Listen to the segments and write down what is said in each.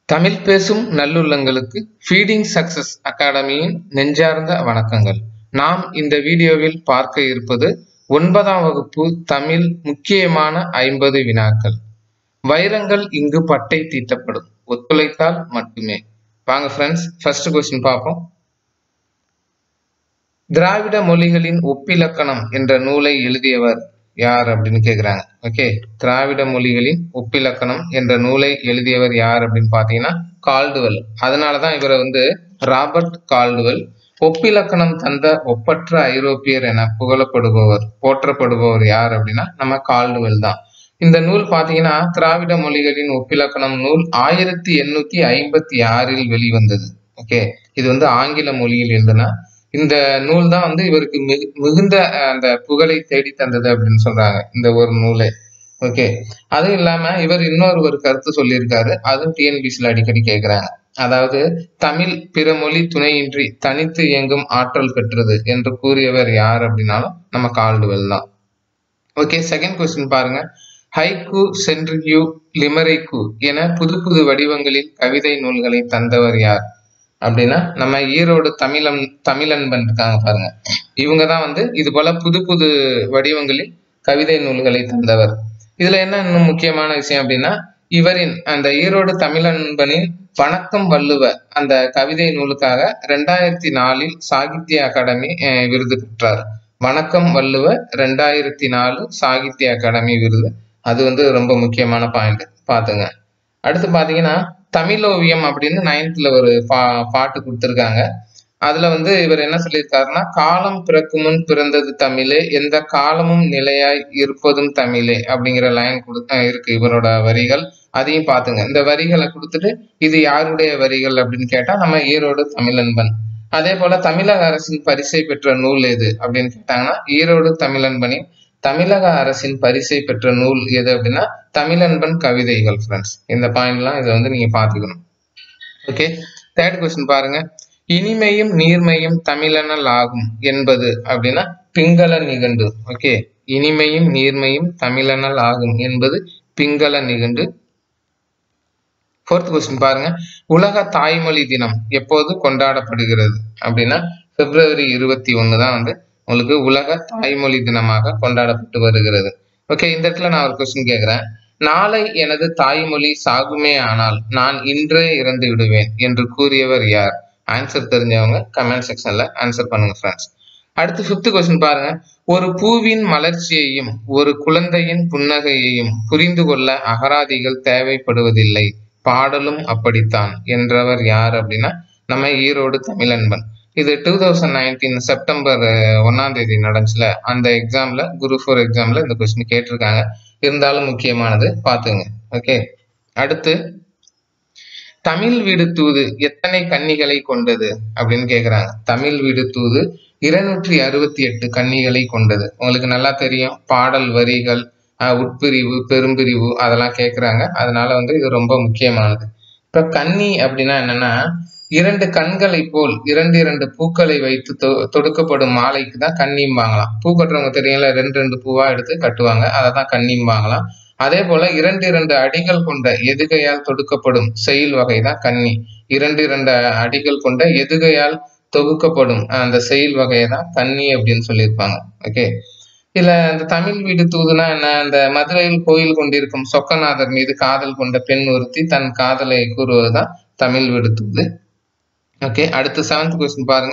தமிழ் பேசும் நல்லுள்ளங்களுக்கு feeding success அகாடமியின் நெஞ்சார்ந்த வணக்கங்கள் நாம் இந்த வீடியோவில் பார்க்க இருப்பது ஒன்பதாம் வகுப்பு தமிழ் முக்கியமான ஐம்பது வினாக்கள் வைரங்கள் இங்கு பட்டை தீட்டப்படும் ஒத்துழைத்தால் மட்டுமே வாங்க ஃப்ரெண்ட்ஸ் ஃபர்ஸ்ட் கொஸ்டின் பார்ப்போம் திராவிட மொழிகளின் ஒப்பிலக்கணம் என்ற நூலை எழுதியவர் யார் அப்படின்னு கேக்குறாங்க ஓகே திராவிட மொழிகளின் ஒப்பிலக்கணம் என்ற நூலை எழுதியவர் யார் அப்படின்னு பாத்தீங்கன்னா கால்டுவெல் அதனாலதான் இவரை வந்து ராபர்ட் கால்டுவெல் ஒப்பிலக்கணம் தந்த ஒப்பற்ற ஐரோப்பியர் என புகழப்படுபவர் போற்றப்படுபவர் யார் அப்படின்னா நம்ம கால்டுவெல் தான் இந்த நூல் பாத்தீங்கன்னா திராவிட மொழிகளின் ஒப்பிலக்கணம் நூல் ஆயிரத்தி எண்ணூத்தி ஐம்பத்தி ஆறில் வெளிவந்தது ஓகே இது வந்து ஆங்கில மொழியில் எழுதின இந்த நூல் தான் வந்து இவருக்கு மிகு மிகுந்த அஹ், அந்த புகழை தேடி தந்தது அப்படின்னு சொல்றாங்க இந்த ஒரு நூலை ஓகே அதுவும் இல்லாம இவர் இன்னொரு ஒரு கருத்து சொல்லியிருக்காரு அதுவும் டிஎன்பிசியில் அடிக்கடி கேட்கிறாங்க அதாவது தமிழ் பிற மொழி துணையின்றி தனித்து இயங்கும் ஆற்றல் பெற்றது என்று கூறியவர் யார் அப்படின்னாலும் நம்ம கால்டுவெல் தான் ஓகே செகண்ட் கொஸ்டின் பாருங்க ஹைக்கு சென்ட்ரியூ லிமரைக்கு என புது புது வடிவங்களில் கவிதை நூல்களை தந்தவர் யார் அப்படின்னா நம்ம ஈரோடு தமிழன் தமிழன்பன் இருக்காங்க பாருங்க இவங்க தான் வந்து இது போல புது புது வடிவங்களில் கவிதை நூல்களை தந்தவர் இதுல என்ன இன்னும் முக்கியமான விஷயம் அப்படின்னா இவரின் அந்த ஈரோடு தமிழன்பனின் வணக்கம் வள்ளுவ அந்த கவிதை நூலுக்காக ரெண்டாயிரத்தி நாலில் சாகித்ய அகாடமி அஹ், விருது பெற்றார் வணக்கம் வள்ளுவ ரெண்டாயிரத்தி நாலு சாகித்ய அகாடமி விருது அது வந்து ரொம்ப முக்கியமான பாயிண்ட் பாத்துங்க அடுத்து பாத்தீங்கன்னா தமிழோவியம் அப்படின்னு நைன்த்ல ஒரு பா பாட்டு கொடுத்துருக்காங்க அதுல வந்து இவர் என்ன சொல்லியிருக்காருன்னா காலம் பிறக்கும் முன் பிறந்தது தமிழே எந்த காலமும் நிலையாய் இருப்பதும் தமிழே அப்படிங்கிற லைன் கொடு அஹ் இருக்கு இவரோட வரிகள் அதையும் பாத்துங்க இந்த வரிகளை கொடுத்துட்டு இது யாருடைய வரிகள் அப்படின்னு கேட்டா நம்ம ஈரோடு தமிழன்பன் அதே போல தமிழக அரசின் பரிசை பெற்ற நூல் எது அப்படின்னு கேட்டாங்கன்னா ஈரோடு தமிழன்பனின் தமிழக அரசின் பரிசை பெற்ற நூல் எது அப்படின்னா தமிழன்பன் கவிதைகள் ஃப்ரெண்ட்ஸ் இந்த பாயிண்ட்லாம் இதை வந்து நீங்க பாத்துக்கணும் ஓகே தேர்ட் கொஸ்டின் பாருங்க இனிமையும் நீர்மையும் தமிழனல் ஆகும் என்பது அப்படின்னா பிங்கள நிகண்டு ஓகே இனிமையும் நீர்மையும் தமிழனல் ஆகும் என்பது பிங்கள நிகண்டு ஃபோர்த் கொஸ்டின் பாருங்க உலக தாய்மொழி தினம் எப்போது கொண்டாடப்படுகிறது அப்படின்னா பிப்ரவரி இருபத்தி ஒன்று தான் வந்து உங்களுக்கு உலக தாய்மொழி தினமாக கொண்டாடப்பட்டு வருகிறது ஓகே இந்த இடத்துல நான் ஒரு கொஸ்டின் கேட்குறேன் நாளை எனது தாய்மொழி சாகுமே ஆனால் நான் இன்றே இறந்து விடுவேன் என்று கூறியவர் யார் ஆன்சர் தெரிஞ்சவங்க கமெண்ட் செக்ஷன்ல ஆன்சர் பண்ணுங்க ஃப்ரெண்ட்ஸ் அடுத்து ஃபிஃப்த் கொஸ்டின் பாருங்க ஒரு பூவின் மலர்ச்சியையும் ஒரு குழந்தையின் புன்னகையையும் புரிந்து கொள்ள அகராதிகள் தேவைப்படுவதில்லை பாடலும் அப்படித்தான் என்றவர் யார் அப்படின்னா நம்ம ஈரோடு தமிழன்பன் இது two thousand nineteen September uh, ஒண்ணாம் தேதி நடந்துச்சுல அந்த எக்ஸாம்ல குரு ஃபோர் எக்ஸாம்ல இந்த கொஸ்டின் கேட்டிருக்காங்க இருந்தாலும் முக்கியமானது பாத்துங்க ஓகே அடுத்து தமிழ் வீடு தூது எத்தனை கன்னிகளை கொண்டது அப்படின்னு கேக்குறாங்க தமிழ் வீடு தூது இருநூற்றி அறுபத்தி எட்டு கன்னிகளை கொண்டது உங்களுக்கு நல்லா தெரியும் பாடல் வரிகள் ஆஹ், உட்பிரிவு பெரும்பிரிவு அதெல்லாம் கேக்குறாங்க அதனால வந்து இது ரொம்ப முக்கியமானது இப்ப கன்னி அப்படின்னா என்னன்னா இரண்டு கண்களை போல் இரண்டு இரண்டு பூக்களை வைத்து தொ- தொடுக்கப்படும் மாலைக்கு தான் கன்னிம்பாங்களாம் பூ கட்டுறவங்க தெரியல ரெண்டு ரெண்டு பூவா எடுத்து கட்டுவாங்க அதை தான் கன்னிம்பாங்களாம் அதே போல இரண்டு இரண்டு அடிகள் கொண்ட எதுகையால் தொடுக்கப்படும் செயல் வகை தான் கன்னி இரண்டு இரண்டு அடிகள் கொண்ட எதுகையால் தொகுக்கப்படும் அந்த செயல் வகையை தான் கன்னி அப்படின்னு சொல்லியிருப்பாங்க ஓகே இதுல இந்த தமிழ் வீடு தூதுனா என்ன இந்த மதுரையில் கோயில் கொண்டிருக்கும் சொக்கநாதர் மீது காதல் கொண்ட பெண் ஒருத்தி தன் காதலை கூறுவதுதான் தமிழ் வீடு தூது ஓகே அடுத்து செவன்த் கொஸ்டின் பாருங்க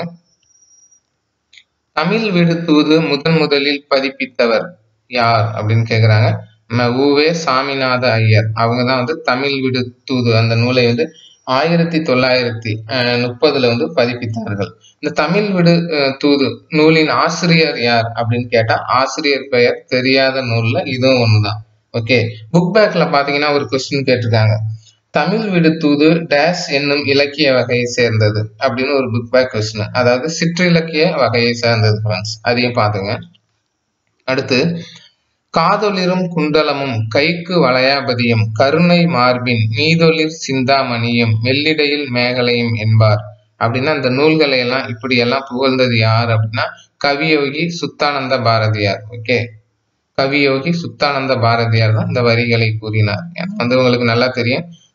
தமிழ் வீடு தூது முதன் முதலில் பதிப்பித்தவர் யார் அப்படின்னு கேக்குறாங்க நம்ம உவே சாமிநாத ஐயர் அவங்க தான் வந்து தமிழ் வீடு தூது அந்த நூலை வந்து ஆயிரத்தி தொள்ளாயிரத்தி அஹ், முப்பதுல வந்து பதிப்பித்தார்கள் இந்த தமிழ் வீடு அஹ், தூது நூலின் ஆசிரியர் யார் அப்படின்னு கேட்டா ஆசிரியர் பெயர் தெரியாத நூல்ல இதுவும் ஒண்ணுதான் ஓகே புக் பேக்ல பாத்தீங்கன்னா ஒரு கொஸ்டின் கேட்டிருக்காங்க தமிழ் வீடு தூது டேஷ் என்னும் இலக்கிய வகையை சேர்ந்தது அப்படின்னு ஒரு புக் பேக் கொஸ்டின் அதாவது சிற்றிலக்கிய வகையை சேர்ந்தது ஃப்ரெண்ட்ஸ் அதையும் பாத்துங்க அடுத்து காதொளிரும் குண்டலமும் கைக்கு வளையாபதியும் கருணை மார்பின் மீதொளிர் சிந்தாமணியும் மெல்லிடையில் மேகலையும் என்பார் அப்படின்னா அந்த நூல்களை எல்லாம் இப்படி எல்லாம் புகழ்ந்தது யார் அப்படின்னா கவியோகி சுத்தானந்த பாரதியார் ஓகே கவியோகி சுத்தானந்த பாரதியார் தான் இந்த வரிகளை கூறினார் ஏன்னா வந்து உங்களுக்கு நல்லா தெரியும்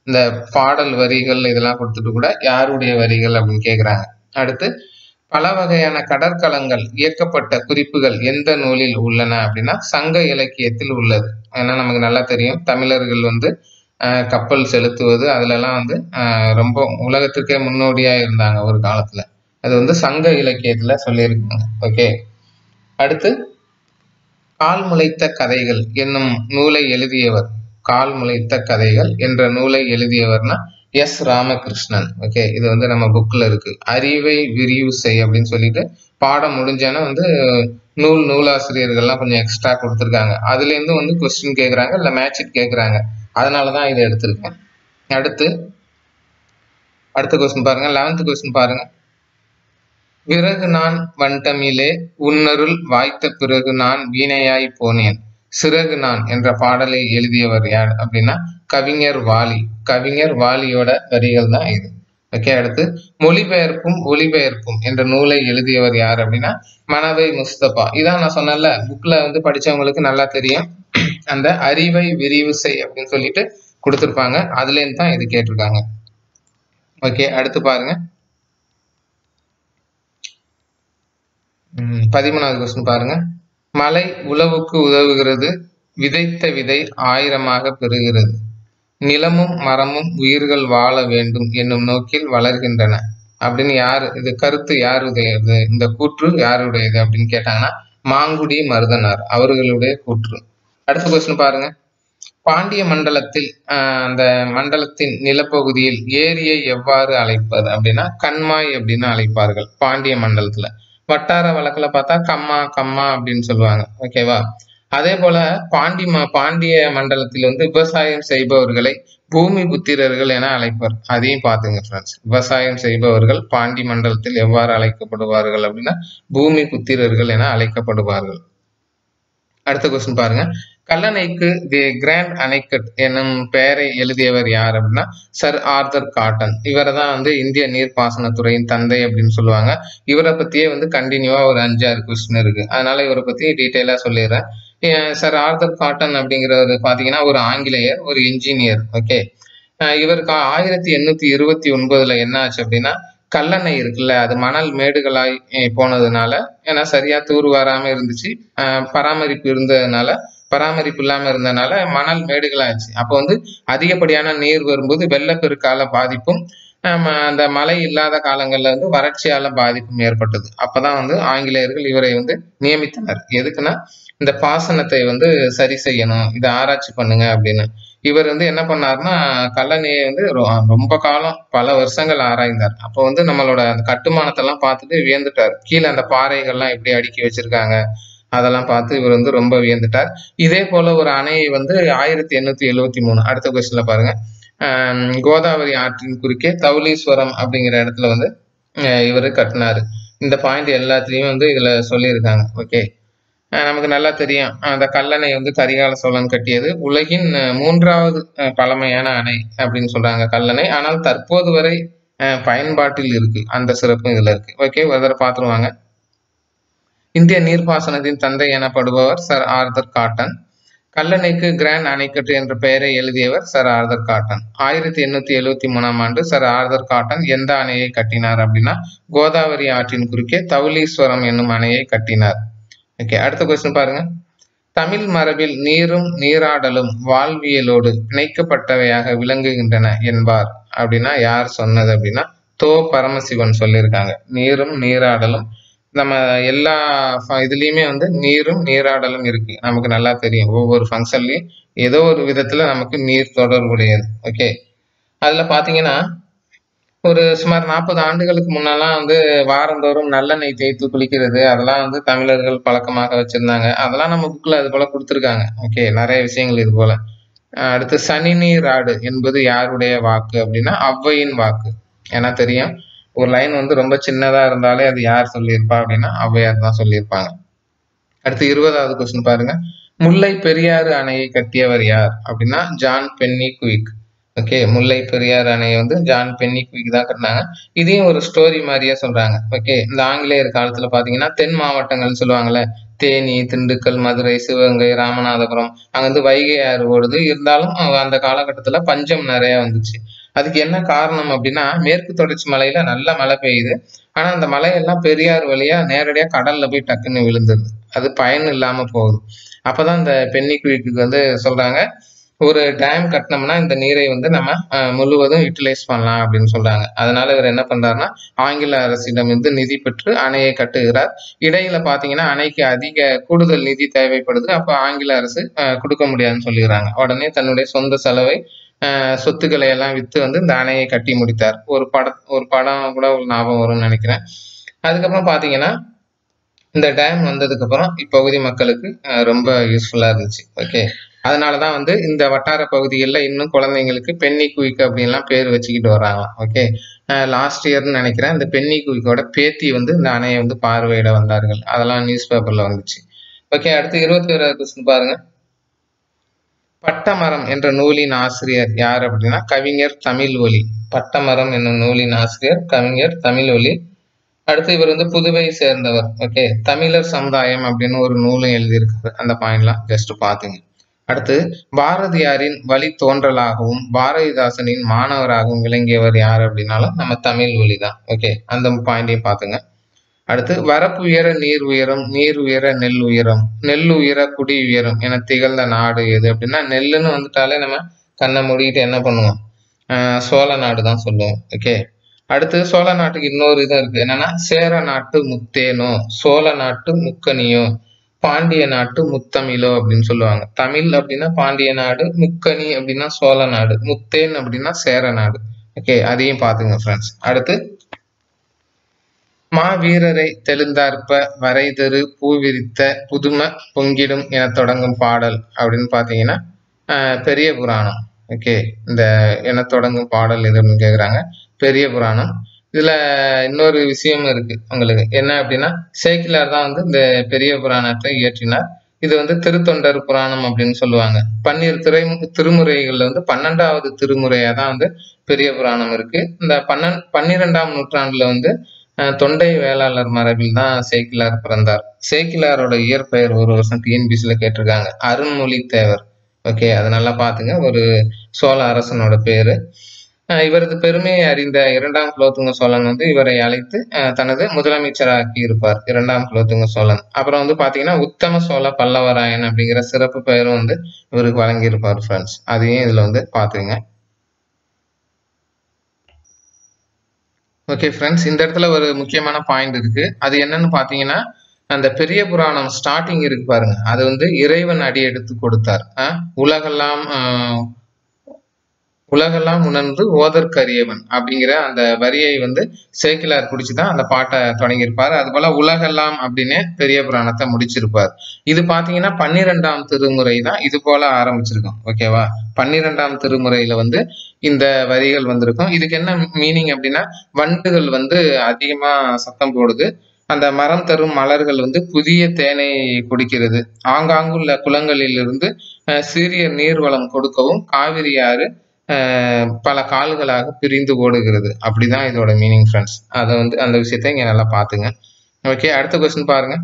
இந்த பாடல் வரிகள் இதெல்லாம் கொடுத்துட்டு கூட யாருடைய வரிகள் அப்படின்னு கேட்குறாங்க அடுத்து பல வகையான கடற்கலங்கள் இயக்கப்பட்ட குறிப்புகள் எந்த நூலில் உள்ளன அப்படின்னா சங்க இலக்கியத்தில் உள்ளது ஏன்னா நமக்கு நல்லா தெரியும் தமிழர்கள் வந்து ஆஹ், கப்பல் செலுத்துவது அதுலலாம் வந்து ஆஹ், ரொம்ப உலகத்திற்கே முன்னோடியா இருந்தாங்க ஒரு காலத்துல அது வந்து சங்க இலக்கியத்துல சொல்லியிருக்காங்க ஓகே அடுத்து கால் முளைத்த கதைகள் என்னும் நூலை எழுதியவர் கால் முளைத்த கதைகள் என்ற நூலை எழுதியவர்னா எஸ் ராமகிருஷ்ணன் ஓகே இது வந்து நம்ம புக்ல இருக்கு அறிவை விரிவு செய் அப்படின்னு சொல்லிட்டு பாடம் முடிஞ்சானா வந்து நூல் நூலாசிரியர்கள்லாம் கொஞ்சம் எக்ஸ்ட்ரா கொடுத்துருக்காங்க அதுல இருந்து வந்து கொஸ்டின் கேட்குறாங்க இல்லை மேட்சிட் கேட்குறாங்க அதனால தான் இதை எடுத்திருக்கேன் அடுத்து அடுத்த கொஸ்டின் பாருங்க லெவன்த் கொஸ்டின் பாருங்க பிறகு நான் வண்டமிலே உன்னருள் வாய்த்த பிறகு நான் வீணையாய் போனேன் சிறகு நான் என்ற பாடலை எழுதியவர் யார் அப்படின்னா கவிஞர் வாலி கவிஞர் வாலியோட வரிகள் தான் இது ஓகே அடுத்து மொழிபெயர்ப்பும் ஒளிபெயர்ப்பும் என்ற நூலை எழுதியவர் யார் அப்படின்னா மனவை முஸ்தபா இதான் நான் சொன்னேன்ல புக்ல வந்து படிச்சவங்களுக்கு நல்லா தெரியும் அந்த அறிவை விரிவு செய் அப்படின்னு சொல்லிட்டு கொடுத்துருப்பாங்க அதுல இருந்து தான் இது கேட்டிருக்காங்க ஓகே அடுத்து பாருங்க ம், பதிமூணாவது கொஸ்டின் பாருங்க மலை உழவுக்கு உதவுகிறது விதைத்த விதை ஆயிரமாக பெறுகிறது நிலமும் மரமும் உயிர்கள் வாழ வேண்டும் என்னும் நோக்கில் வளர்கின்றன அப்படின்னு யாரு இது கருத்து யாருடையது இந்த கூற்று யாருடையது அப்படின்னு கேட்டாங்கன்னா மாங்குடி மருதனார் அவர்களுடைய கூற்று அடுத்த கொஸ்டின் பாருங்க பாண்டிய மண்டலத்தில் ஆஹ், அந்த மண்டலத்தின் நிலப்பகுதியில் ஏரியை எவ்வாறு அழைப்பது அப்படின்னா கண்மாய் அப்படின்னு அழைப்பார்கள் பாண்டிய மண்டலத்துல வட்டார வழக்குல பார்த்தா கம்மா கம்மா அப்படின்னு சொல்லுவாங்க ஓகேவா அதே போல பாண்டி ம பாண்டிய மண்டலத்தில் வந்து விவசாயம் செய்பவர்களை பூமி புத்திரர்கள் என அழைப்பர் அதையும் பார்த்துங்க ஃப்ரெண்ட்ஸ் விவசாயம் செய்பவர்கள் பாண்டி மண்டலத்தில் எவ்வாறு அழைக்கப்படுவார்கள் அப்படின்னா பூமி புத்திரர்கள் என அழைக்கப்படுவார்கள் அடுத்த கொஸ்டின் பாருங்க கல்லணைக்கு தி கிராண்ட் அணைக்கட் என்னும் பெயரை எழுதியவர் யார் அப்படின்னா சர் ஆர்தர் காட்டன் இவரை தான் வந்து இந்திய நீர்ப்பாசனத்துறையின் தந்தை அப்படின்னு சொல்லுவாங்க இவரை பத்தியே வந்து கண்டினியூவா ஒரு அஞ்சாறு கொஸ்டின் இருக்கு அதனால இவரை பத்தி டீட்டெயிலா சொல்லிடுறேன் அஹ் சர் ஆர்தர் காட்டன் அப்படிங்கிறவர் பாத்தீங்கன்னா ஒரு ஆங்கிலேயர் ஒரு இன்ஜினியர் ஓகே இவருக்கு ஆயிரத்தி எண்ணூத்தி இருபத்தி ஒன்பதுல என்ன ஆச்சு அப்படின்னா கல்லணை இருக்குல்ல அது மணல் மேடுகளாய் அஹ் போனதுனால ஏன்னா சரியா தூர் வராம இருந்துச்சு அஹ் பராமரிப்பு இருந்ததுனால பராமரிப்பு இல்லாம இருந்ததுனால மணல் மேடுகளாச்சு அப்போ வந்து அதிகப்படியான நீர் வரும்போது வெள்ளப்பெருக்கால பாதிப்பும் ஆம, அந்த மழை இல்லாத காலங்கள்ல வந்து வறட்சியால பாதிப்பும் ஏற்பட்டது அப்பதான் வந்து ஆங்கிலேயர்கள் இவரை வந்து நியமித்தனர் எதுக்குன்னா இந்த பாசனத்தை வந்து சரி செய்யணும் இதை ஆராய்ச்சி பண்ணுங்க அப்படின்னு இவர் வந்து என்ன பண்ணாருன்னா கல்லணையை வந்து ரொ- ரொம்ப காலம் பல வருஷங்கள் ஆராய்ந்தார் அப்போ வந்து நம்மளோட அந்த கட்டுமானத்தை எல்லாம் பார்த்துட்டு வியந்துட்டார் கீழே அந்த பாறைகள்லாம் எப்படி அடுக்கி வச்சிருக்காங்க அதெல்லாம் பார்த்து இவர் வந்து ரொம்ப வியந்துட்டார் இதே போல ஒரு அணையை வந்து ஆயிரத்தி எண்ணூத்தி எழுவத்தி மூணு அடுத்த கொஸ்டின்ல பாருங்க ஆஹ் கோதாவரி ஆற்றின் குறுக்கே தௌலீஸ்வரம் அப்படிங்கிற இடத்துல வந்து இவர் கட்டினாரு இந்த பாயிண்ட் எல்லாத்துலயும் வந்து இதுல சொல்லியிருக்காங்க ஓகே நமக்கு நல்லா தெரியும் அந்த கல்லணை வந்து கரிகால சோழன் கட்டியது உலகின் அஹ், மூன்றாவது அஹ், பழமையான அணை அப்படின்னு சொல்றாங்க கல்லணை ஆனால் தற்போது வரை அஹ், பயன்பாட்டில் இருக்கு அந்த சிறப்பு இதுல இருக்கு ஓகே ஒரு தடவை பார்த்துருவாங்க இந்திய நீர்ப்பாசனத்தின் தந்தை எனப்படுபவர் சர் ஆர்தர் காட்டன் கல்லணைக்கு கிராண்ட் அணைக்கட்டு என்ற பெயரை எழுதியவர் சர் ஆர்தர் காட்டன் ஆயிரத்தி எண்ணூத்தி எழுவத்தி மூணாம் ஆண்டு சர் ஆர்தர் காட்டன் எந்த அணையை கட்டினார் அப்படின்னா கோதாவரி ஆற்றின் குறுக்கே தௌலீஸ்வரம் என்னும் அணையை கட்டினார் ஓகே அடுத்த கொஸ்டின் பாருங்க தமிழ் மரபில் நீரும் நீராடலும் வாழ்வியலோடு பிணைக்கப்பட்டவையாக விளங்குகின்றன என்பார் அப்படின்னா யார் சொன்னது அப்படின்னா தோ பரமசிவன் சொல்லியிருக்காங்க நீரும் நீராடலும் நம்ம எல்லா ஃப- இதுலயுமே வந்து நீரும் நீராடலும் இருக்கு நமக்கு நல்லா தெரியும் ஒவ்வொரு ஃபங்க்ஷன்லயும் ஏதோ ஒரு விதத்துல நமக்கு நீர் தொடர்புடையது ஓகே அதுல பாத்தீங்கன்னா ஒரு சுமார் நாற்பது ஆண்டுகளுக்கு முன்னெல்லாம் வந்து வாரந்தோறும் நல்லெண்ணெய் தேய்த்து குளிக்கிறது அதெல்லாம் வந்து தமிழர்கள் பழக்கமாக வச்சிருந்தாங்க அதெல்லாம் நம்ம புக்ல அது போல கொடுத்துருக்காங்க ஓகே நிறைய விஷயங்கள் இது போல அஹ் அடுத்து சனி நீர் ஆடு என்பது யாருடைய வாக்கு அப்படின்னா ஔவையின் வாக்கு ஏன்னா தெரியும் ஒரு லைன் வந்து ரொம்ப சின்னதா இருந்தாலே அது யார் சொல்லியிருப்பா அப்படின்னா ஔவையார் தான் சொல்லியிருப்பாங்க அடுத்து இருபதாவது கொஸ்டின் பாருங்க முல்லை பெரியாறு அணையை கட்டியவர் யார் அப்படின்னா John Pennycuick okay Mullai Periyar அணையை வந்து ஜான் பென்னிக்விக் தான் கட்டினாங்க இதையும் ஒரு ஸ்டோரி மாதிரியே சொல்றாங்க ஓகே இந்த ஆங்கிலேயர் காலத்துல பாத்தீங்கன்னா தென் மாவட்டங்கள்னு சொல்லுவாங்கல்ல தேனி திண்டுக்கல் மதுரை சிவகங்கை ராமநாதபுரம் அங்க வந்து வைகை ஆறு ஓடுது இருந்தாலும் அவங்க அந்த காலகட்டத்துல பஞ்சம் நிறைய வந்துச்சு அதுக்கு என்ன காரணம் அப்படின்னா மேற்கு தொடர்ச்சி மலையில நல்ல மழை பெய்யுது ஆனா அந்த மலையெல்லாம் பெரியார் வழியா நேரடியா கடல்ல போய் டக்குன்னு விழுந்துருது அது பயன் இல்லாம போகுது அப்பதான் இந்த பென்னிக்விக்கு வந்து சொல்றாங்க ஒரு டேம் கட்டினோம்னா இந்த நீரை வந்து நம்ம அஹ், முழுவதும் யூட்டிலைஸ் பண்ணலாம் அப்படின்னு சொல்றாங்க அதனால இவர் என்ன பண்றாருன்னா ஆங்கில அரசிடம் இருந்து நிதி பெற்று அணையை கட்டுகிறார் இடையில பாத்தீங்கன்னா அணைக்கு அதிக கூடுதல் நிதி தேவைப்படுது அப்ப ஆங்கில அரசு அஹ், கொடுக்க முடியாதுன்னு சொல்லிடுறாங்க உடனே தன்னுடைய சொந்த செலவை அஹ், சொத்துக்களை எல்லாம் வித்து வந்து இந்த அணையை கட்டி முடித்தார் ஒரு பட ஒரு படம் கூட ஒரு ஞாபகம் வரும்னு நினைக்கிறேன் அதுக்கப்புறம் பாத்தீங்கன்னா இந்த டேம் வந்ததுக்கு அப்புறம் இப்பகுதி மக்களுக்கு அஹ், ரொம்ப யூஸ்ஃபுல்லா இருந்துச்சு ஓகே அதனாலதான் வந்து இந்த வட்டார பகுதிகளில் இன்னும் குழந்தைங்களுக்கு பென்னி குயிக் அப்படின்லாம் பேர் வச்சுக்கிட்டு வராங்களாம் ஓகே லாஸ்ட் இயர்னு நினைக்கிறேன் இந்த பென்னி குயிக்கோட பேத்தி வந்து இந்த அணையை வந்து பார்வையிட வந்தார்கள் அதெல்லாம் நியூஸ் பேப்பர்ல வந்துச்சு ஓகே அடுத்து இருபத்தி ஓராவது கொஸ்டின் பாருங்க பட்டமரம் என்ற நூலின் ஆசிரியர் யார் அப்படின்னா கவிஞர் தமிழ் ஒலி பட்டமரம் என்னும் நூலின் ஆசிரியர் கவிஞர் தமிழ் ஒலி அடுத்து இவர் வந்து புதுவை சேர்ந்தவர் ஓகே தமிழர் சமுதாயம் அப்படின்னு ஒரு நூலும் எழுதியிருக்காரு அந்த பாயிண்ட்லாம் ஜஸ்ட் பாத்துங்க அடுத்து பாரதியாரின் வழி தோன்றலாகவும் பாரதிதாசனின் மாணவராகவும் விளங்கியவர் யார் அப்படின்னாலும் நம்ம தமிழ் ஒலி தான் ஓகே அந்த பாயிண்டையும் பாத்துங்க அடுத்து வரப்பு உயர நீர் உயரம் நீர் உயர நெல் உயரம் நெல் உயர குடி உயரம் என திகழ்ந்த நாடு எது அப்படின்னா நெல்லுன்னு வந்துட்டாலே நம்ம கண்ணை மூடிட்டு என்ன பண்ணுவோம் ஆஹ் சோழ நாடு தான் சொல்லுவோம் ஓகே அடுத்து சோழ நாட்டுக்கு இன்னொரு இது இருக்கு என்னன்னா சேர நாட்டு முத்தேனோ சோழ நாட்டு முக்கனியோ பாண்டிய நாட்டு முத்தமிழோ அப்படின்னு சொல்லுவாங்க தமிழ் அப்படின்னா பாண்டிய நாடு முக்கனி அப்படின்னா சோழ நாடு முத்தேன் அப்படின்னா சேர நாடு ஓகே அதையும் பாத்துங்க ஃப்ரெண்ட்ஸ் அடுத்து மாவீரரை தெளிந்தார்ப்ப வரைதரு பூவிரித்த புதும பொங்கிடும் என தொடங்கும் பாடல் அப்படின்னு பாத்தீங்கன்னா ஆஹ் பெரிய புராணம் ஓகே இந்த என தொடங்கும் பாடல் எது அப்படின்னு கேக்குறாங்க பெரிய புராணம் இதுல இன்னொரு விஷயம் இருக்கு உங்களுக்கு என்ன அப்படின்னா சேக்கிலார் தான் வந்து இந்த பெரிய புராணத்தை இயற்றினார் இது வந்து திருத்தொண்டர் புராணம் அப்படின்னு சொல்லுவாங்க பன்னீர் திரை திருமுறைகள்ல வந்து பன்னெண்டாவது திருமுறையா தான் வந்து பெரிய புராணம் இருக்கு இந்த பன்னெண் பன்னிரெண்டாம் நூற்றாண்டுல வந்து அஹ், தொண்டை வேளாளர் மரபில் தான் சேக்கிலார் பிறந்தார் சேக்கிலாரோட இயற்பெயர் ஒரு வருஷம் டிஎன்பிசில கேட்டிருக்காங்க அருண்மொழி தேவர் ஓகே அதை நல்லா பாத்துங்க ஒரு சோழ அரசனோட பேரு அஹ் இவரது பெருமையை அறிந்த இரண்டாம் குலோத்துங்க சோழன் வந்து இவரை அழைத்து அஹ், தனது முதலமைச்சராக்கி இருப்பார் இரண்டாம் குலோத்துங்க சோழன் அப்புறம் வந்து பாத்தீங்கன்னா உத்தம சோழ பல்லவராயன் அப்படிங்கிற சிறப்பு பெயரும் வந்து இவருக்கு வழங்கியிருப்பார் ஃப்ரெண்ட்ஸ் அதையும் இதுல வந்து பாத்துங்க ஓகே ஃப்ரெண்ட்ஸ் இந்த இடத்துல ஒரு முக்கியமான பாயிண்ட் இருக்கு அது என்னன்னு பாத்தீங்கன்னா அந்த பெரிய புராணம் ஸ்டார்டிங் இருக்கு பாருங்க அது வந்து இறைவன் அடி எடுத்து கொடுத்தார் அஹ் உலகெல்லாம் அஹ், உலகெல்லாம் உணர்ந்து ஓதற்கரியவன் அப்படிங்கிற அந்த வரியை வந்து சேக்கிலார் பிடிச்சுதான் அந்த பாட்டை தொடங்கியிருப்பார் அது போல உலகெல்லாம் அப்படின்னு பெரிய புராணத்தை முடிச்சிருப்பார் இது பாத்தீங்கன்னா பன்னிரெண்டாம் திருமுறை தான் இது போல ஆரம்பிச்சிருக்கும் ஓகேவா பன்னிரெண்டாம் திருமுறையில வந்து இந்த வரிகள் வந்திருக்கும் இதுக்கு என்ன மீனிங் அப்படின்னா வண்டுகள் வந்து அதிகமா சத்தம் போடுது அந்த மரம் தரும் மலர்கள் வந்து புதிய தேனை குடிக்கிறது ஆங்காங்குள்ள குளங்களில் இருந்து அஹ், சிறிய நீர்வளம் கொடுக்கவும் காவிரி ஆறு அஹ், பல கால்களாக பிரிந்து ஓடுகிறது அப்படிதான் இதோட மீனிங் ஃப்ரெண்ட்ஸ் அதை வந்து அந்த விஷயத்த இங்க நல்லா பாத்துங்க ஓகே அடுத்த கொஸ்டின் பாருங்க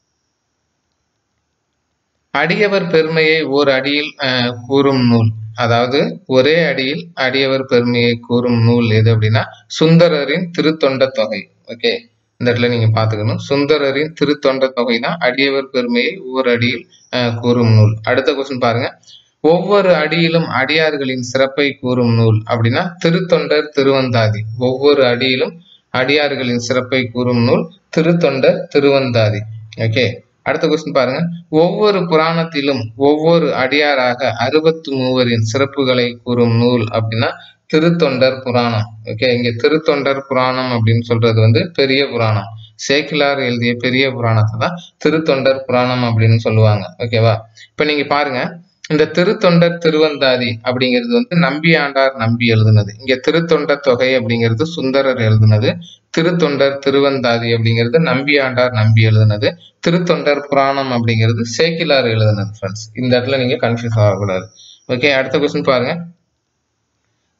அடியவர் பெருமையை ஓர் அடியில் அஹ், கூறும் நூல் அதாவது ஒரே அடியில் அடியவர் பெருமையை கூறும் நூல் எது அப்படின்னா சுந்தரரின் திருத்தொண்ட தொகை ஓகே இந்த இடத்துல நீங்க பாத்துக்கணும் சுந்தரரின் திருத்தொண்ட தொகை தான் அடியவர் பெருமையை ஓர் அடியில் அஹ், கூறும் நூல் அடுத்த கொஸ்டின் பாருங்க ஒவ்வொரு அடியிலும் அடியார்களின் சிறப்பை கூறும் நூல் அப்படின்னா திருத்தொண்டர் திருவந்தாதி ஒவ்வொரு அடியிலும் அடியார்களின் சிறப்பை கூறும் நூல் திருத்தொண்டர் திருவந்தாதி ஓகே அடுத்த கொஸ்டின் பாருங்க ஒவ்வொரு புராணத்திலும் ஒவ்வொரு அடியாராக அறுபத்து மூவரின் சிறப்புகளை கூறும் நூல் அப்படின்னா திருத்தொண்டர் புராணம் ஓகே இங்க திருத்தொண்டர் புராணம் அப்படின்னு சொல்றது வந்து பெரிய புராணம் சேக்கிலார் எழுதிய பெரிய புராணத்தை தான் திருத்தொண்டர் புராணம் அப்படின்னு சொல்லுவாங்க ஓகேவா இப்ப நீங்க பாருங்க இந்த திருத்தொண்டர் திருவந்தாதி அப்படிங்கிறது வந்து நம்பி ஆண்டார் நம்பி எழுதுனது இங்க திருத்தொண்டர் தொகை அப்படிங்கிறது சுந்தரர் எழுதுனது திருத்தொண்டர் திருவந்தாதி அப்படிங்கிறது நம்பி ஆண்டார் நம்பி எழுதுனது திருத்தொண்டர் புராணம் அப்படிங்கிறது சேக்கிலார் எழுதுனது ஃப்ரெண்ட்ஸ் இந்த இடத்துல நீங்க கன்ஃபியூஸ் ஆகக்கூடாது ஓகே அடுத்த கொஸ்டின் பாருங்க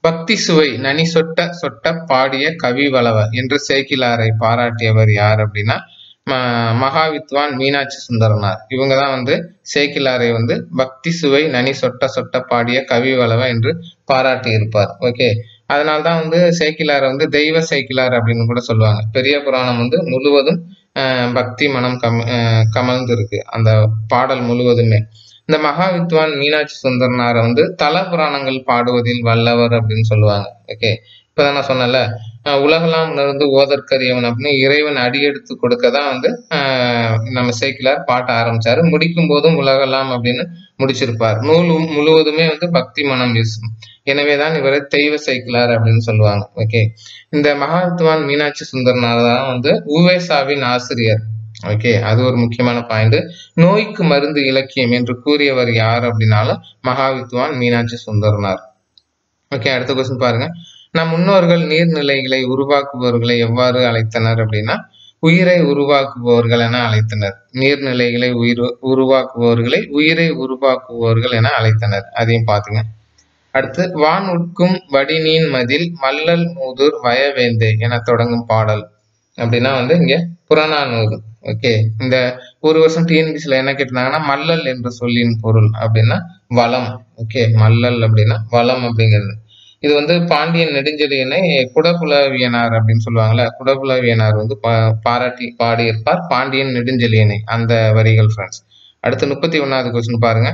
பக்தி சுவை நனி சொட்ட சொட்ட பாடிய கவி வளவ என்று சேக்கிலாரை பாராட்டியவர் யார் அப்படின்னா ம- மகாவித்வான் மீனாட்சி சுந்தரனார் இவங்க தான் வந்து சேக்கிலாரை வந்து பக்தி சுவை நனி சொட்ட சொட்ட பாடிய கவி வளவ என்று பாராட்டி இருப்பார் ஓகே அதனால தான் வந்து சேக்கிலாரை வந்து தெய்வ சேக்கிலார் அப்படின்னு கூட சொல்லுவாங்க பெரிய புராணம் வந்து முழுவதும் ஆஹ், பக்தி மனம் கம் ஆஹ், கமழ்ந்து இருக்கு அந்த பாடல் முழுவதுமே இந்த மகாவித்வான் மீனாட்சி சுந்தரனாரை வந்து தல புராணங்கள் பாடுவதில் வல்லவர் அப்படின்னு சொல்லுவாங்க ஓகே இப்பதான் நான் சொன்னேன்ல அஹ் உலகெல்லாம் உணர்ந்து ஓதற்கரியவன் அப்படின்னு இறைவன் அடியெடுத்து கொடுக்க தான் வந்து ஆஹ் நம்ம சேக்கிலார் பாட்ட ஆரம்பிச்சாரு முடிக்கும் போதும் உலகெல்லாம் அப்படின்னு முடிச்சிருப்பார் நூல் முழுவதுமே வந்து பக்தி மனம் வீசும் எனவேதான் இவரை தெய்வ சேக்கிலார் அப்படின்னு சொல்லுவாங்க ஓகே இந்த மகாவித்வான் மீனாட்சி சுந்தரனார் தான் வந்து உவேசாவின் ஆசிரியர் ஓகே அது ஒரு முக்கியமான பாயிண்ட் நோய்க்கு மருந்து இலக்கியம் என்று கூறியவர் யார் அப்படின்னாலும் மகாவித்வான் மீனாட்சி சுந்தரனார் ஓகே அடுத்த கொஸ்டின் பாருங்க நம் முன்னோர்கள் நீர்நிலைகளை உருவாக்குபவர்களை எவ்வாறு அழைத்தனர் அப்படின்னா உயிரை உருவாக்குபவர்கள் என அழைத்தனர் நீர்நிலைகளை உயிர் உருவாக்குபவர்களை உயிரை உருவாக்குபவர்கள் என அழைத்தனர் அதையும் பாத்துங்க அடுத்து வான் உட்கும் வடிநீன் மதில் மல்லல் மூதூர் வயவேந்தே என தொடங்கும் பாடல் அப்படின்னா வந்து இங்க புறநானூறு ஓகே இந்த ஒரு வருஷம் டிஎன்பிசில என்ன கேட்டிருந்தாங்கன்னா மல்லல் என்ற சொல்லின் பொருள் அப்படின்னா வளம் ஓகே மல்லல் அப்படின்னா வளம் அப்படிங்கிறது இது வந்து பாண்டியன் நெடுஞ்செழியனை குடபுலவியனார் அப்படின்னு சொல்லுவாங்கல்ல குடபுலவியனார் வந்து பா- பாராட்டி பாடியிருப்பார் பாண்டியன் நெடுஞ்செழியனை அந்த வரிகள் ஃப்ரெண்ட்ஸ் அடுத்து முப்பத்தி ஒன்னாவது கொஸ்டின் பாருங்க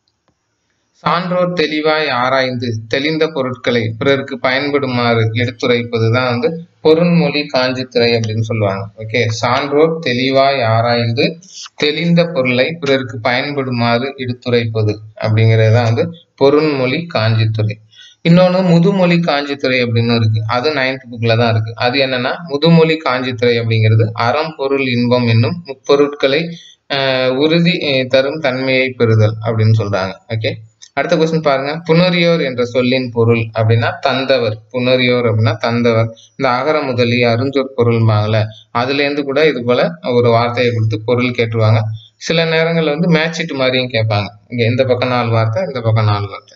சான்றோர் தெளிவாய் ஆராய்ந்து தெளிந்த பொருட்களை பிறருக்கு பயன்படுமாறு எடுத்துரைப்பதுதான் வந்து பொருண்மொழி காஞ்சித்துறை அப்படின்னு சொல்லுவாங்க ஓகே சான்றோர் தெளிவாய் ஆராய்ந்து தெளிந்த பொருளை பிறருக்கு பயன்படுமாறு எடுத்துரைப்பது அப்படிங்கிறது தான் வந்து பொருண்மொழி காஞ்சித்துறை இன்னொன்னு முதுமொழி காஞ்சித்துறை அப்படின்னு இருக்கு அது நைன்த் புக்ல தான் இருக்கு அது என்னன்னா முதுமொழி காஞ்சித்துறை அப்படிங்கிறது அறம் பொருள் இன்பம் என்னும் முப்பொருட்களை ஆஹ், உறுதி அஹ், தரும் தன்மையை பெறுதல் அப்படின்னு சொல்றாங்க ஓகே அடுத்த கொஸ்டின் பாருங்க புனரியோர் என்ற சொல்லின் பொருள் அப்படின்னா தந்தவர் புனரியோர் அப்படின்னா தந்தவர் இந்த அகர முதலி அருஞ்சொற் பொருள்பாங்கல்ல அதுல இருந்து கூட இது போல ஒரு வார்த்தையை கொடுத்து பொருள் கேட்டுருவாங்க சில நேரங்கள்ல வந்து மேட்சிட் மாதிரியும் கேட்பாங்க இங்க இந்த பக்கம் நாலு வார்த்தை இந்த பக்கம் நாலு வார்த்தை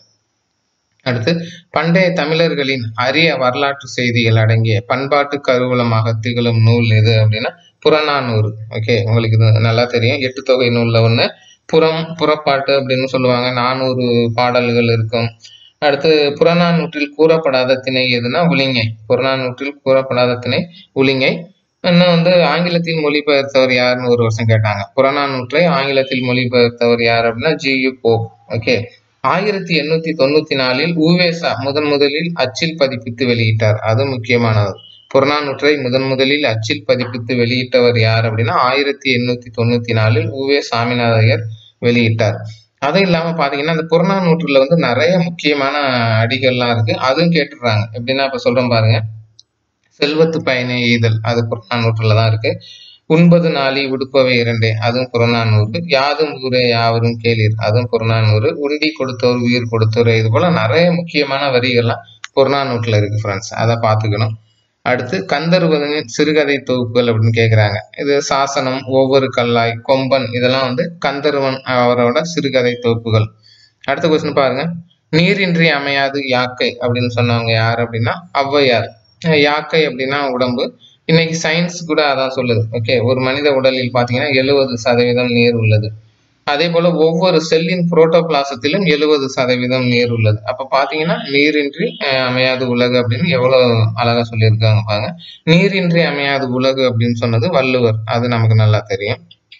அடுத்து பண்டைய தமிழர்களின் அரிய வரலாற்று செய்திகள் அடங்கிய பண்பாட்டு கருவூலமாக திகழும் நூல் எது அப்படின்னா புறநானூறு ஓகே உங்களுக்கு இது நல்லா தெரியும் எட்டு தொகை நூல்ல ஒண்ணு புறம் புறப்பாட்டு அப்படின்னு சொல்லுவாங்க நானூறு பாடல்கள் இருக்கும் அடுத்து புறநானூற்றில் கூறப்படாத திணை எதுனா உளிங்கை புறநானூற்றில் கூறப்படாத திணை உளிங்கை இன்னும் வந்து ஆங்கிலத்தில் மொழிபெயர்த்தவர் யாருன்னு ஒரு வருஷம் கேட்டாங்க புறநானூற்றை ஆங்கிலத்தில் மொழிபெயர்த்தவர் யார் அப்படின்னா ஜி யு போப் ஓகே ஆயிரத்தி எண்ணூத்தி தொண்ணூத்தி நாலில் ஊவேசா முதன் முதலில் அச்சில் பதிப்பித்து வெளியிட்டார் அது முக்கியமானது புறநானூற்றை முதன் முதலில் அச்சில் பதிப்பித்து வெளியிட்டவர் யார் அப்படின்னா ஆயிரத்தி எண்ணூத்தி தொண்ணூத்தி நாலில் உவே சாமிநாதையர் வெளியிட்டார் அதுவும் இல்லாம பாத்தீங்கன்னா அந்த புறநானூற்றுல வந்து நிறைய முக்கியமான அடிகள்லாம் இருக்கு அதுவும் கேட்டுடுறாங்க எப்படின்னா இப்ப சொல்றேன் பாருங்க செல்வத்து பயனை எய்தல் அது புறநானூற்றுல தான் இருக்கு உண்பது நாளி உடுப்பவை இரண்டே அதுவும் புறநானூறு யாதும் ஊரே யாவரும் கேளீர் அதுவும் புறநானூறு உண்டி கொடுத்தோர் உயிர் கொடுத்தோர் இது போல நிறைய முக்கியமான வரிகள்லாம் புறநானூற்றுல இருக்கு ஃப்ரெண்ட்ஸ் அதை பார்த்துக்கணும் அடுத்து கந்தர்வனின் சிறுகதை தொகுப்புகள் அப்படின்னு கேக்குறாங்க இது சாசனம் ஒவ்வொரு கல்லாய் கொம்பன் இதெல்லாம் வந்து கந்தர்வன் அவரோட சிறுகதை தொகுப்புகள் அடுத்த கொஸ்டின் பாருங்க நீரின்றி அமையாது யாக்கை அப்படின்னு சொன்னவங்க யார் அப்படின்னா ஔவையார் அஹ் யாக்கை அப்படின்னா உடம்பு இன்னைக்கு சயின்ஸ் கூட அதான் சொல்லுது ஓகே ஒரு மனித உடலில் பாத்தீங்கன்னா எழுபது சதவீதம் நீர் உள்ளது அதே போல ஒவ்வொரு செல்லின் புரோட்டோபிளாசத்திலும் எழுபது சதவீதம் நீர் உள்ளது அப்ப பாத்தீங்கன்னா நீரின்றி அஹ், அமையாது உலகு அப்படின்னு எவ்வளவு அழகா சொல்லியிருக்காங்க பாருங்க நீரின்றி அமையாது உலகு அப்படின்னு சொன்னது வள்ளுவர் அது நமக்கு நல்லா தெரியும்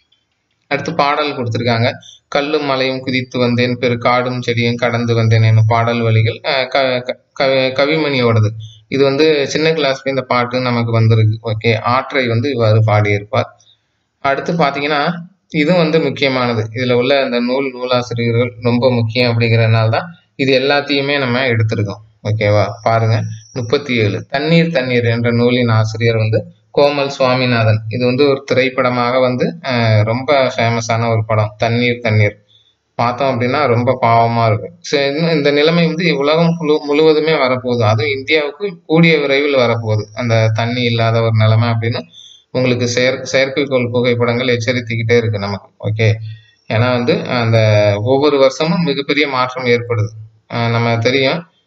அடுத்து பாடல் கொடுத்திருக்காங்க கல்லும் மலையும் குதித்து வந்தேன் பெரு காடும் செடியும் கடந்து வந்தேன் என்னும் பாடல் வழிகள் அஹ், க- க- கவி- கவிமணியோடது இது வந்து சின்ன கிளாஸ்ல இந்த பாட்டு நமக்கு வந்திருக்கு ஓகே ஆற்றை வந்து இவ்வாறு பாடியிருப்பார் அடுத்து பாத்தீங்கன்னா இதுவும் வந்து முக்கியமானது இதுல உள்ள அந்த நூல் நூலாசிரியர்கள் ரொம்ப முக்கியம் அப்படிங்கறதுனால தான் இது எல்லாத்தையுமே நம்ம எடுத்திருக்கோம் ஓகேவா பாருங்க முப்பத்தி ஏழு தண்ணீர் தண்ணீர் என்ற நூலின் ஆசிரியர் வந்து கோமல் சுவாமிநாதன் இது வந்து ஒரு திரைப்படமாக வந்து அஹ், ரொம்ப ஃபேமஸான ஒரு படம் தண்ணீர் தண்ணீர் பார்த்தோம் அப்படின்னா ரொம்ப பாவமா இருக்கும் சரி, இன்னும் இந்த நிலைமை வந்து உலகம் முழு முழுவதுமே வரப்போகுது அதுவும் இந்தியாவுக்கு கூடிய விரைவில் வரப்போகுது அந்த தண்ணி இல்லாத ஒரு நிலைமை அப்படின்னு உங்களுக்கு செயற் செயற்கைக்கோள் புகைப்படங்கள் எச்சரித்துக்கிட்டே இருக்கு நமக்கு ஓகே ஏன்னா வந்து அந்த ஒவ்வொரு வருஷமும் மிகப்பெரிய மாற்றம் ஏற்படுது அஹ் நம்ம தெரியும்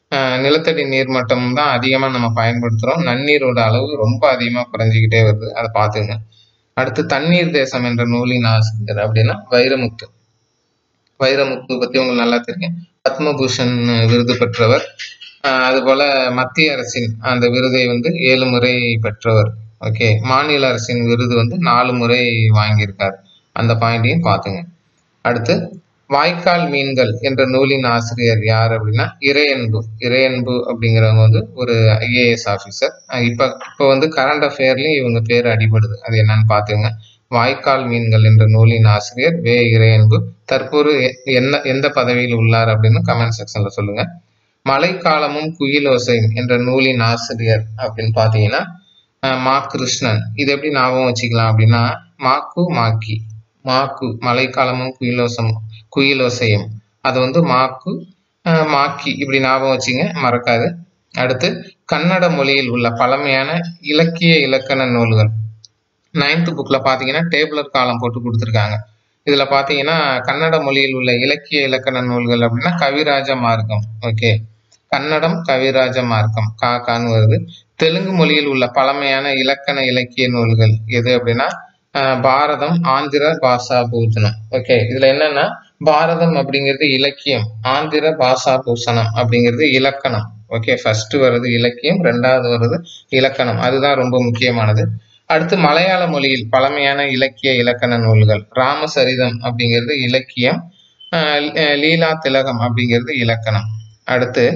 ஆஹ் நிலத்தடி நீர்மட்டம் தான் அதிகமாக நம்ம பயன்படுத்துகிறோம் நன்னீரோட அளவு ரொம்ப அதிகமாக குறைஞ்சிக்கிட்டே வருது அதை பார்த்துங்க அடுத்து தண்ணீர் தேசம் என்ற நூலின் ஆசிரியர் அப்படின்னா வைரமுத்து வைரமுத்து பற்றி உங்களுக்கு நல்லா தெரியும் பத்மபூஷன் விருது பெற்றவர் ஆஹ் அதுபோல மத்திய அரசின் அந்த விருதை வந்து ஏழு முறை பெற்றவர் ஓகே மாநில அரசின் விருது வந்து நாலு முறை வாங்கியிருக்கார் அந்த பாயிண்டையும் பார்த்துங்க அடுத்து வாய்க்கால் மீன்கள் என்ற நூலின் ஆசிரியர் யார் அப்படின்னா இறையன்பு இறையன்பு அப்படிங்கிறவங்க வந்து ஒரு ஐஏஎஸ் ஆஃபீஸர் இப்போ இப்போ வந்து கரண்ட் அஃபேர்லையும் இவங்க பேர் அடிபடுது அது என்னன்னு பார்த்துங்க வாய்க்கால் மீன்கள் என்ற நூலின் ஆசிரியர் வே இறையன்பு தற்போது எ- என்ன எந்த பதவியில் உள்ளார் அப்படின்னு கமெண்ட் செக்ஷன்ல சொல்லுங்க மழைக்காலமும் குயிலோசையும் என்ற நூலின் ஆசிரியர் அப்படின்னு பார்த்தீங்கன்னா அஹ், மா கிருஷ்ணன் இது எப்படி ஞாபகம் வச்சுக்கலாம் அப்படின்னா மாக்கு மாக்கி மாக்கு மழைக்காலமும் குயிலோசம் குயிலோசையும் அது வந்து மாக்கு அஹ், மாக்கி இப்படி ஞாபகம் வச்சுங்க மறக்காது அடுத்து கன்னட மொழியில் உள்ள பழமையான இலக்கிய இலக்கண நூல்கள் நைன்த் புக்ல பாத்தீங்கன்னா டேபிளர் காலம் போட்டு கொடுத்துருக்காங்க இதுல பாத்தீங்கன்னா கன்னட மொழியில் உள்ள இலக்கிய இலக்கண நூல்கள் அப்படின்னா கவிராஜ மார்க்கம் ஓகே கன்னடம் கவிராஜ மார்க்கம் காக்கான்னு வருது தெலுங்கு மொழியில் உள்ள பழமையான இலக்கண இலக்கிய நூல்கள் எது அப்படின்னா ஆஹ் பாரதம் ஆந்திர பாஷா பூஜனம் ஓகே இதுல என்னன்னா பாரதம் அப்படிங்கிறது இலக்கியம் ஆந்திர பாஷா பூஷணம் அப்படிங்கிறது இலக்கணம் ஓகே ஃபர்ஸ்ட் வருது இலக்கியம் ரெண்டாவது வருது இலக்கணம் அதுதான் ரொம்ப முக்கியமானது அடுத்து மலையாள மொழியில் பழமையான இலக்கிய இலக்கண நூல்கள் ராமசரிதம் அப்படிங்கிறது இலக்கியம் ஆஹ் லீ- லீலா திலகம் அப்படிங்கிறது இலக்கணம் அடுத்து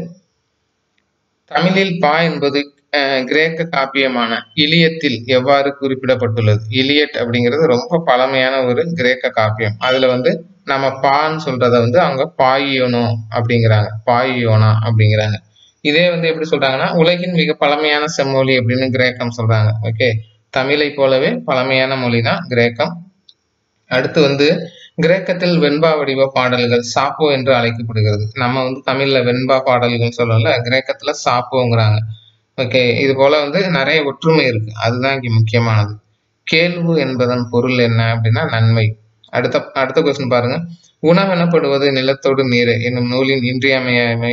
தமிழில் பா என்பது அஹ், கிரேக்க காப்பியமான இலியத்தில் எவ்வாறு குறிப்பிடப்பட்டுள்ளது இலியட் அப்படிங்கிறது ரொம்ப பழமையான ஒரு கிரேக்க காப்பியம் அதுல வந்து நம்ம பான்னு சொல்றத வந்து அவங்க பாயியோனோ அப்படிங்கிறாங்க பாயியோனா அப்படிங்கிறாங்க இதே வந்து எப்படி சொல்றாங்கன்னா உலகின் மிக பழமையான செம்மொழி அப்படின்னு கிரேக்கம் சொல்றாங்க ஓகே தமிழை போலவே பழமையான மொழி தான் கிரேக்கம் அடுத்து வந்து கிரேக்கத்தில் வெண்பா வடிவ பாடல்கள் சாப்போ என்று அழைக்கப்படுகிறது நம்ம வந்து தமிழ்ல வெண்பா பாடல்கள் சொல்லல கிரேக்கத்துல சாப்போங்கிறாங்க ஓகே இது போல வந்து நிறைய ஒற்றுமை இருக்கு அதுதான் இங்க முக்கியமானது கேள்வு என்பதன் பொருள் என்ன அப்படின்னா நன்மை அடுத்த அடுத்த கொஸ்டின் பாருங்க உணவெனப்படுவது நிலத்தோடு நீர் என்னும் நூலின் இன்றியமையாமை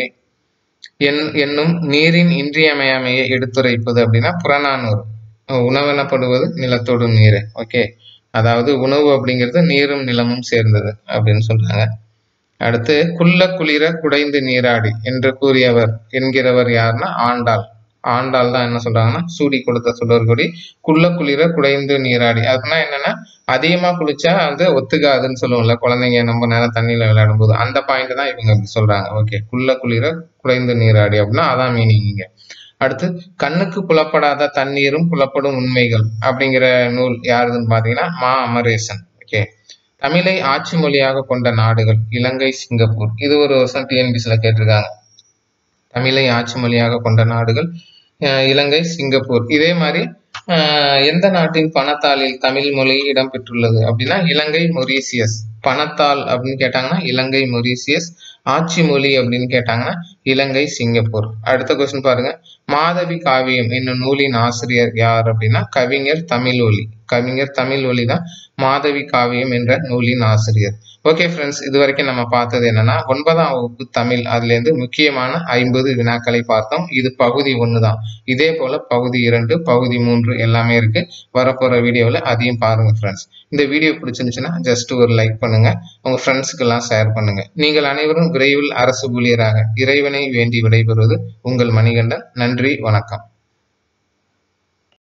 என் என்னும் நீரின் இன்றியமையாமையை எடுத்துரைப்பது அப்படின்னா புறநானூறு உணவெனப்படுவது நிலத்தோடு நீர் ஓகே அதாவது உணவு அப்படிங்கிறது நீரும் நிலமும் சேர்ந்தது அப்படின்னு சொல்றாங்க அடுத்து குள்ள குளிர குடைந்து நீராடி என்று கூறியவர் என்கிறவர் யாருன்னா ஆண்டாள் ஆண்டாள் தான் என்ன சொல்றாங்கன்னா சூடி கொடுத்த சுடர்கொடி குள்ள குளிர குடைந்து நீராடி அதுனா என்னன்னா அதிகமா குளிச்சா வந்து ஒத்துக்காதுன்னு சொல்லுவோம்ல குழந்தைங்க நம்ம நேரம் தண்ணியில விளையாடும் போது அந்த பாயிண்ட் தான் இவங்க இப்படி சொல்றாங்க ஓகே குள்ள குளிர குடைந்து நீராடி அப்படின்னா அதான் மீனிங் இங்க அடுத்து கண்ணுக்கு புலப்படாத தண்ணீரும் புலப்படும் உண்மைகள் அப்படிங்கிற நூல் யாருதுன்னு பாத்தீங்கன்னா மா அமரேசன் ஓகே தமிழை ஆட்சி மொழியாக கொண்ட நாடுகள் இலங்கை சிங்கப்பூர் இது ஒரு வருஷம் டிஎன்பிசில கேட்டிருக்காங்க தமிழை ஆட்சி மொழியாக கொண்ட நாடுகள் அஹ் இலங்கை சிங்கப்பூர் இதே மாதிரி அஹ் எந்த நாட்டின் பணத்தாளில் தமிழ் மொழி இடம்பெற்றுள்ளது அப்படின்னா இலங்கை மொரீசியஸ் பணத்தாள் அப்படின்னு கேட்டாங்கன்னா இலங்கை மொரீசியஸ் ஆட்சி மொழி அப்படின்னு கேட்டாங்கன்னா இலங்கை சிங்கப்பூர் அடுத்த கொஸ்டின் பாருங்க மாதவி காவியம் என்னும் நூலின் ஆசிரியர் யார் அப்படின்னா கவிஞர் தமிழ் ஒலி கவிஞர் தமிழ் ஒலி தான் மாதவி காவியம் என்ற நூலின் ஆசிரியர் ஓகே ஃப்ரெண்ட்ஸ் இது வரைக்கும் நம்ம பார்த்தது என்னன்னா ஒன்பதாம் வகுப்பு தமிழ் அதுல இருந்து முக்கியமான ஐம்பது வினாக்களை பார்த்தோம் இது பகுதி ஒன்று தான் இதே போல பகுதி இரண்டு பகுதி மூன்று எல்லாமே இருக்கு வரப்போற வீடியோவில் அதையும் பாருங்க ஃப்ரெண்ட்ஸ் இந்த வீடியோ பிடிச்சிருந்துச்சுன்னா ஜஸ்ட் ஒரு லைக் பண்ணுங்க உங்க ஃப்ரெண்ட்ஸுக்கு எல்லாம் ஷேர் பண்ணுங்க நீங்கள் அனைவரும் விரைவில் அரசு ஊழியராக இறைவனை வேண்டி விடைபெறுவது உங்கள் மணிகண்டன் நன்றி வணக்கம்